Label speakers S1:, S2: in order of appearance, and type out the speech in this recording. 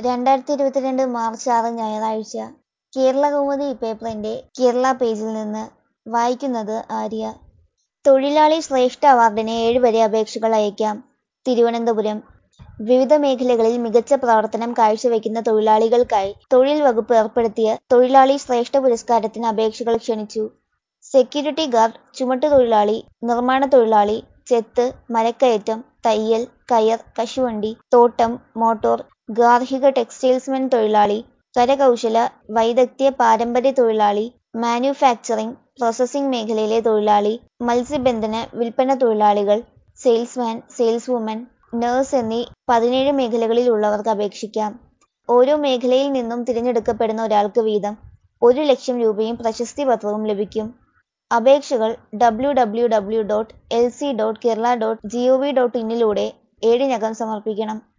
S1: രണ്ടായിരത്തി ഇരുപത്തിരണ്ട് മാർച്ച് ആറ് ഞായറാഴ്ച കേരള കൗമുദി പേപ്പറിന്റെ കേരള പേജിൽ നിന്ന് വായിക്കുന്നത് ആര്യ തൊഴിലാളി ശ്രേഷ്ഠ അവാർഡിന് ഏഴുവരെ അപേക്ഷകൾ അയക്കാം തിരുവനന്തപുരം വിവിധ മേഖലകളിൽ മികച്ച പ്രവർത്തനം കാഴ്ചവെക്കുന്ന തൊഴിലാളികൾക്കായി തൊഴിൽ വകുപ്പ് ഏർപ്പെടുത്തിയ തൊഴിലാളി ശ്രേഷ്ഠ പുരസ്കാരത്തിന് അപേക്ഷകൾ ക്ഷണിച്ചു സെക്യൂരിറ്റി ഗാർഡ് ചുമട്ടുതൊഴിലാളി നിർമ്മാണ തൊഴിലാളി ചെത്ത് മരക്കയറ്റം തയ്യൽ കയർ കശുവണ്ടി തോട്ടം മോട്ടോർ ഗാർഹിക ടെക്സ്റ്റൈൽസ്മെൻ തൊഴിലാളി കരകൗശല വൈദഗ്ധ്യ പാരമ്പര്യ തൊഴിലാളി മാനുഫാക്ചറിംഗ് പ്രോസസ്സിംഗ് മേഖലയിലെ തൊഴിലാളി മത്സ്യബന്ധന വിൽപ്പന തൊഴിലാളികൾ സെയിൽസ്മാൻ സെയിൽസ്വുമൻ നഴ്സ് എന്നീ പതിനേഴ് മേഖലകളിൽ ഉള്ളവർക്ക് അപേക്ഷിക്കാം ഓരോ മേഖലയിൽ നിന്നും തിരഞ്ഞെടുക്കപ്പെടുന്ന ഒരാൾക്ക് വീതം ഒരു ലക്ഷം രൂപയും പ്രശസ്തി പത്രവും ലഭിക്കും അപേക്ഷകൾ W W W dot L C dot Kerala dot G O V dot ഇന്നിലൂടെ ഏഴിനകം സമർപ്പിക്കണം